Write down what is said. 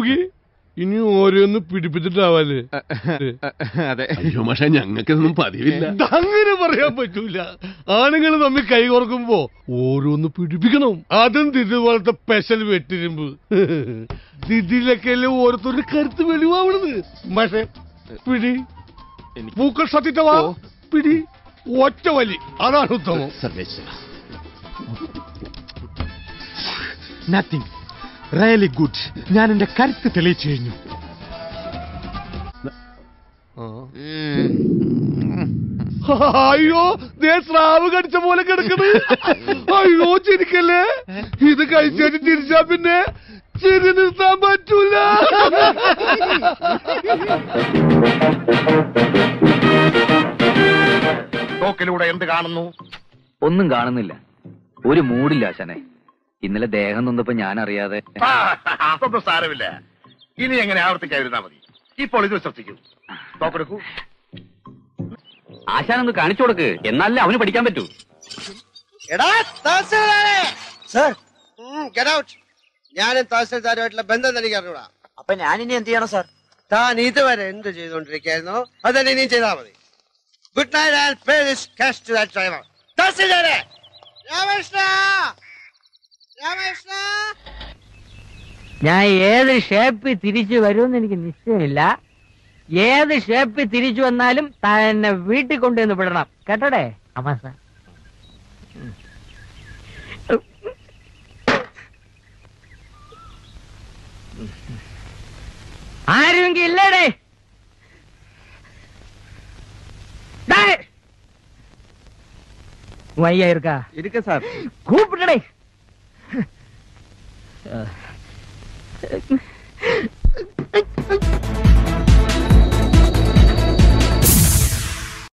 നോക്കി ഇനി ഓരോന്ന് പിടിപ്പിച്ചിട്ടാവാല് അതെ അയ്യോ പക്ഷെ ഞങ്ങൾക്കിതൊന്നും പതിവില്ല അങ്ങനെ പറയാൻ പറ്റൂല ആണുങ്ങൾ തമ്മിൽ കൈ കോർക്കുമ്പോ ഓരോന്ന് പിടിപ്പിക്കണം അതും ദിതി പോലത്തെ സ്പെഷ്യൽ വെട്ടിരുമ്പ് ദിതിയിലൊക്കെ അല്ലേ ഓരോരുത്തരുടെ കരുത്ത് വെളിവാവണത് പക്ഷേ പിടി എനിക്ക് പൂക്കൾ സത്യത്തവാ ഓ. പിടി ഒറ്റ വലി അതാണ് ഉത്തമം സർവേശ്വര നത്തിങ് റിയലി ഗുഡ് ഞാൻ എന്റെ കരുത്ത് തെളിയിച്ചു കഴിഞ്ഞു അയ്യോ ദേ സ്രാവ് കടിച്ച പോലെ കിടക്കണ് അയ്യോ ചിരിക്കല്ലേ ഇത് കഴിച്ചിട്ട് ചിരിച്ചാ പിന്നെ ചിരി നിർത്താൻ പറ്റൂല തോക്കിലൂടെ എന്ത് കാണുന്നു ഒന്നും കാണുന്നില്ല ഒരു മൂടില്ല ആശാനെ ഇന്നലെ ദേഹം നൊന്നപ്പോ ഞാൻ അറിയാതെ ആ, അതൊന്നും സാരമില്ല ഇനി എങ്ങനെ ആവർത്തിക്കാതിരുന്നാ മതി ഇപ്പോൾ ഇത് ശ്രദ്ധിക്കൂ തോക്കെടുക്കൂ ആശാനൊന്ന് കാണിച്ചു കൊടുക്ക് എന്നാലേ അവന് പഠിക്കാൻ പറ്റൂ എടാ തഹസിൽദാരെ സർ ഗെറ്റ് ഔട്ട് ഞാനും തഹസിൽദാരുമായിട്ടുള്ള ബന്ധം തനിക്ക് അറിഞ്ഞൂടാ അപ്പൊ ഞാൻ ഇനി എന്ത് ചെയ്യണം സാർ താൻ ഇതുവരെ എന്ത് ചെയ്തുകൊണ്ടിരിക്കുകയായിരുന്നോ അതന്നെ ഇനിയും ചെയ്താൽ മതി good night and pay this cash to that driver തഹസിൽദാരെ രാമകൃഷ്ണ രാമകൃഷ്ണ ഞാൻ ഏത് ഷേപ്പിൽ തിരിച്ചു വരുമെന്ന് എനിക്ക് നിശ്ചയമില്ല ഏത് ഷേപ്പിൽ തിരിച്ചു വന്നാലും താൻ എന്നെ വീട്ടിൽ കൊണ്ടുവന്ന് വിടണം കേട്ടോടെ അമ്മ സാർ ആരുമെങ്കിൽ ഇല്ലേടേ டேய்! உன் ஐயா இருக்கா ഇരിക്ക സാർ கூப்பிட்டுடே